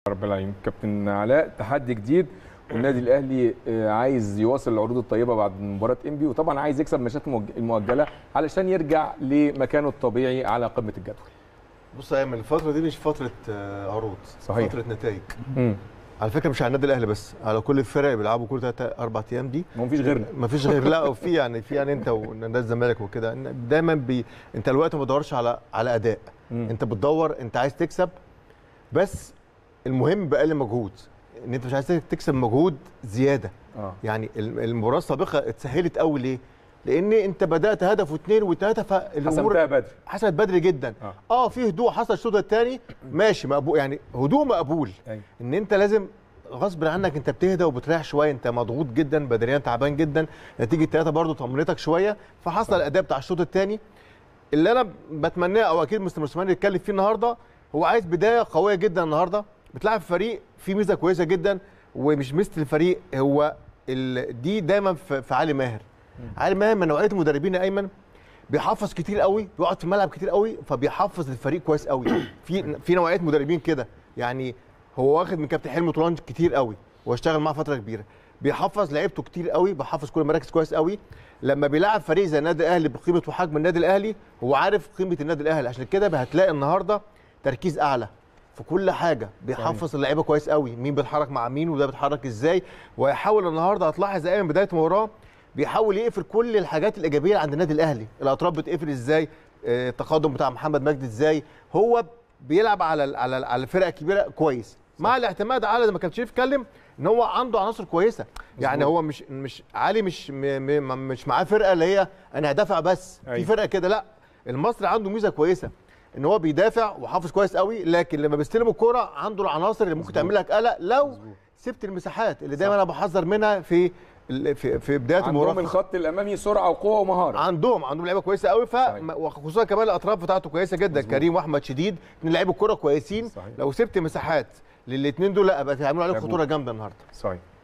رب العالمين كابتن علاء تحدي جديد والنادي الاهلي آه، عايز يواصل العروض الطيبه بعد مباراه انبي وطبعا عايز يكسب ماتشات المؤج- المؤجله علشان يرجع لمكانه الطبيعي على قمه الجدول بص يا ايمن الفتره دي مش فتره آه، عروض صحيح. فتره نتائج مم. على فكره مش على النادي الاهلي بس على كل الفرق اللي بيلعبوا كل ثلاث اربع ايام دي ما فيش غيرنا ما فيش غير لا وفي يعني في يعني انت ونادي الزمالك وكده إن دايما بي انت الوقت ما بتدورش على على اداء مم. انت بتدور انت عايز تكسب بس المهم باقل مجهود ان انت مش عايز تكسب مجهود زياده اه يعني الم- المباراه السابقه اتسهلت قوي ليه؟ لان انت بدات هدف واثنين وثلاثه فالامور حسمتها بدري حصلت بدري جدا آه. اه, آه في هدوء حصل الشوط الثاني ماشي مقبول يعني هدوء مقبول ايوه ان انت لازم غصب عنك انت بتهدى وبتريح شويه انت مضغوط جدا بدنيا تعبان جدا نتيجه ثلاثه برضو طمنتك شويه فحصل الاداء بتاع الشوط الثاني اللي انا بتمناه او اكيد مستر موسيماني يتكلم فيه النهارده هو عايز بدايه قويه جدا النهارده بتلعب فريق فيه ميزه كويسه جدا ومش ميزه الفريق هو ال... دي دايما في في علي ماهر علي ماهر من نوعيه المدربين يا ايمن بيحفظ كتير قوي بيقعد في الملعب كتير قوي فبيحفظ الفريق كويس قوي في في نوعيه مدربين كده يعني هو واخد من كابتن حلمي طولان كتير قوي واشتغل معاه فتره كبيره بيحفظ لعيبته كتير قوي بيحفظ كل المراكز كويس قوي لما بيلعب فريق زي النادي الاهلي بقيمه وحجم النادي الاهلي هو عارف قيمه النادي الاهلي عشان كده هتلاقي النهارده تركيز اعلى في كل حاجه بيحفظ اللعيبه كويس قوي مين بيتحرك مع مين وده بيتحرك ازاي ويحاول النهارده هتلاحظ ايه من بدايه المباراه بيحاول يقفل كل الحاجات الايجابيه عند النادي الاهلي الاطراف بتقفل ازاي آه، التقدم بتاع محمد مجدي ازاي هو بيلعب على ال- على ال- على الفرق الكبيره كويس مع الاعتماد على زي ما كان شريف اتكلم ان هو عنده عناصر كويسه يعني هو مش مش علي مش م م مش معاه فرقه اللي هي انا هدافع بس في أيوة. فرقه كده لا المصري عنده ميزه كويسه ان هو بيدافع وحافظ كويس قوي لكن لما بيستلم الكوره عنده العناصر اللي ممكن تعمل لك قلق لو سبت المساحات اللي دايما انا بحذر منها في ال- في في بدايه عندهم المباراه الخط الامامي سرعه وقوه ومهاره عندهم عندهم لعيبه كويسه قوي ف صحيح. وخصوصا كمان الاطراف بتاعته كويسه جدا مظبوط. كريم واحمد شديد اثنين لعيبه كوره كويسين صحيح. لو سبت مساحات للاثنين دول لا بقى هيعملوا عليك يا أبو. خطوره جامده النهارده صحيح